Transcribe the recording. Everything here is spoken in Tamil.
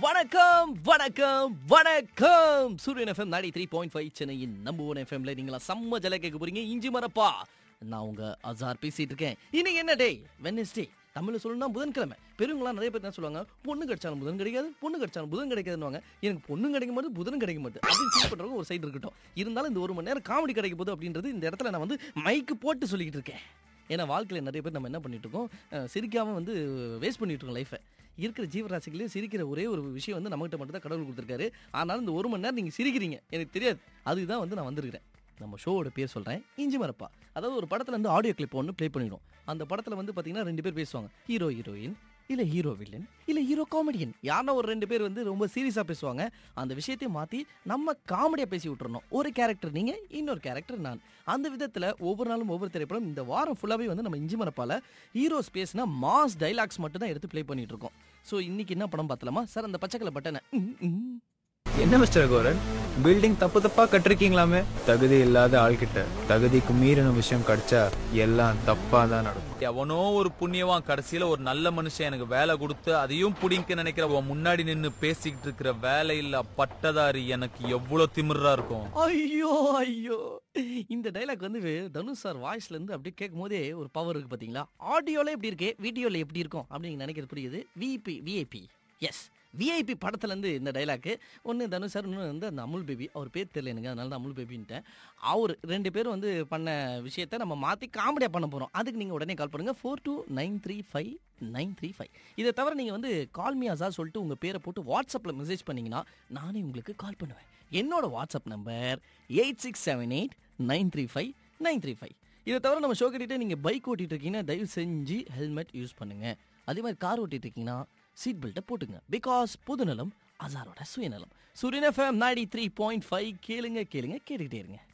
வணக்கம் வணக்கம் வணக்கம் சூரியன் எஃப்எம் நாடி த்ரீ பாயிண்ட் ஃபைவ் சென்னையின் நம்பர் ஒன் எஃப்எம்ல நீங்களா செம்ம ஜல கேட்க போறீங்க இஞ்சி மரப்பா நான் உங்க அசார் பேசிட்டு இருக்கேன் இன்னைக்கு என்ன டே வெனஸ்டே தமிழ்ல சொல்லணும்னா புதன்கிழமை பெருங்களா நிறைய பேர் என்ன சொல்லுவாங்க பொண்ணு கிடைச்சாலும் புதன் கிடைக்காது பொண்ணு கிடைச்சாலும் புதன் கிடைக்காதுன்னு எனக்கு பொண்ணு கிடைக்க மாட்டேது புதன் கிடைக்க மாட்டேது அப்படின்னு ஃபீல் பண்றவங்க ஒரு சைடு இருக்கட்டும் இருந்தாலும் இந்த ஒரு மணி நேரம் காமெடி கிடைக்க போகுது அப்படின்றது இந்த இடத்துல நான் வந்து மைக்கு போட்டு சொல்லிக்கிட்டு இருக்கேன் ஏன்னா வாழ்க்கையில் நிறைய பேர் நம்ம என்ன பண்ணிட்டு இருக்கோம் அஹ், சிரிக்காம வந்து வேஸ்ட் பண்ணிட்டு இருக்கோம் லைஃபை இருக்கிற ஜீவராசிகளே சிரிக்கிற ஒரே ஒரு விஷயம் வந்து நம்மகிட்ட மட்டும் தான் கடவுள் கொடுத்துருக்காரு ஆனாலும் இந்த ஒரு மணி நேரம் நீங்கள் சிரிக்கிறீங்க எனக்கு தெரியாது அதுதான் வந்து நான் வந்திருக்கிறேன் நம்ம ஷோவோட பேர் சொல்கிறேன் இஞ்சி மரப்பா அதாவது ஒரு படத்தில் வந்து ஆடியோ கிளிப் ஒன்று ப்ளே பண்ணிடும் அந்த படத்தில் வந்து பார்த்தீங்கன்னா ரெண்டு பேர் பேசுவாங்க ஹீரோ ஹீரோயின் இல்லை ஹீரோ வில்லன் இல்லை ஹீரோ காமெடியன் யாருன்னா ஒரு ரெண்டு பேர் வந்து ரொம்ப சீரியஸாக பேசுவாங்க அந்த விஷயத்தையும் மாற்றி நம்ம காமெடியாக பேசி விட்டுறணும் ஒரு கேரக்டர் நீங்கள் இன்னொரு கேரக்டர் நான் அந்த விதத்தில் ஒவ்வொரு நாளும் ஒவ்வொரு திரைப்படம் இந்த வாரம் ஃபுல்லாகவே வந்து நம்ம இஞ்சி மரப்பால் ஹீரோ ஸ்பேஸ்னா மாஸ் டைலாக்ஸ் மட்டும் தான் எடுத்து ப்ளே பண்ணிட்டு இருக்கோம் ஸோ இன்னைக்கு என்ன படம் பார்த்தலாமா சார் அந்த பச்சைக்கலை பட்டனை ம், ம். என்ன மிஸ்டர் கோரன் பில்டிங் தப்பு தப்பா கட்டிருக்கீங்களாமே தகுதி இல்லாத ஆள்கிட்ட தகுதிக்கு மீறின விஷயம் கிடைச்சா எல்லாம் தப்பா தான் நடக்கும் எவனோ ஒரு புண்ணியவான் கடைசியில ஒரு நல்ல மனுஷன் எனக்கு வேலை கொடுத்து அதையும் புடிங்க நினைக்கிற உன் முன்னாடி நின்னு பேசிக்கிட்டு இருக்கிற வேலை இல்ல பட்டதாரி எனக்கு எவ்வளவு திமிரா இருக்கும் ஐயோ ஐயோ இந்த டைலாக் வந்து தனுஷ் சார் வாய்ஸ்ல இருந்து அப்படியே கேட்கும் போதே ஒரு பவர் இருக்கு பாத்தீங்களா ஆடியோல எப்படி இருக்கு வீடியோல எப்படி இருக்கும் அப்படின்னு நினைக்கிறது புரியுது விபி விஐபி எஸ் விஐபி படத்துல இருந்து இந்த டைலாக்கு ஒன்று தனுஷ் சார் இன்னொன்று வந்து அந்த அமுல் பேபி அவர் பேர் தெரியல எனக்கு அதனால தான் அமுல் பேபின்ட்டேன் அவர் ரெண்டு பேரும் வந்து பண்ண விஷயத்த நம்ம மாற்றி காமெடியாக பண்ண போகிறோம் அதுக்கு நீங்கள் உடனே கால் பண்ணுங்கள் four two nine three five nine three five இதை தவிர நீங்கள் வந்து கால் மீ அசா சொல்லிட்டு உங்கள் பேரை போட்டு வாட்ஸ்அப்பில் மெசேஜ் பண்ணீங்கன்னா நானே உங்களுக்கு கால் பண்ணுவேன் என்னோட WhatsApp number eight six seven eight nine three five nine three five இதை தவிர நம்ம ஷோ கட்டிட்டு நீங்கள் பைக் ஓட்டிட்டு இருக்கீங்கன்னா தயவு செஞ்சு ஹெல்மெட் யூஸ் பண்ணுங்க அதே மாதிரி கார் ஓட்டிட்டு இருக்கீங்கன்னா சீட் பெல்ட்டை போட்டுங்க பிகாஸ் பொதுநலம் அசாரோட சுயநலம் சூரியன் எஃப்எம் நாடி த்ரீ பாயிண்ட் ஃபைவ் கேளுங்க கேளுங்க கேட்டுக்கிட்டே இருங்க